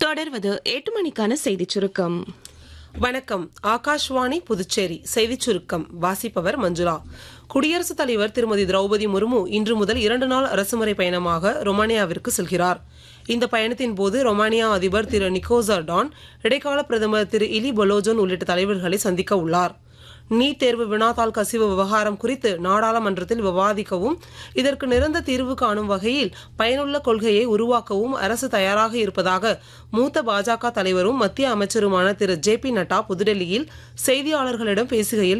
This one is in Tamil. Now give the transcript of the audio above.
தொடர்வது எட்டு மணிக்கான செய்திச் சுருக்கம் வணக்கம் ஆகாஷ்வாணி புதுச்சேரி செய்திச் சுருக்கம் வாசிப்பவர் மஞ்சுளா குடியரசுத் தலைவர் திருமதி திரௌபதி முர்மு இன்று முதல் இரண்டு நாள் அரசுமுறை பயணமாக ரொமானியாவிற்கு செல்கிறார் இந்த பயணத்தின் போது ரொமானியா அதிபர் திரு நிக்கோசா டான் இடைக்கால பிரதமர் திரு இலி பொலோஜோன் உள்ளிட்ட தலைவர்களை சந்திக்க உள்ளார் நீட் தேர்வு வினாத்தாள் கசிவு விவகாரம் குறித்து நாடாளுமன்றத்தில் விவாதிக்கவும் இதற்கு நிரந்த தீர்வு காணும் வகையில் பயனுள்ள கொள்கையை உருவாக்கவும் அரசு தயாராக இருப்பதாக மூத்த பாஜக தலைவரும் மத்திய அமைச்சருமான திரு ஜே பி நட்டா புதுடெல்லியில் செய்தியாளர்களிடம் பேசுகையில்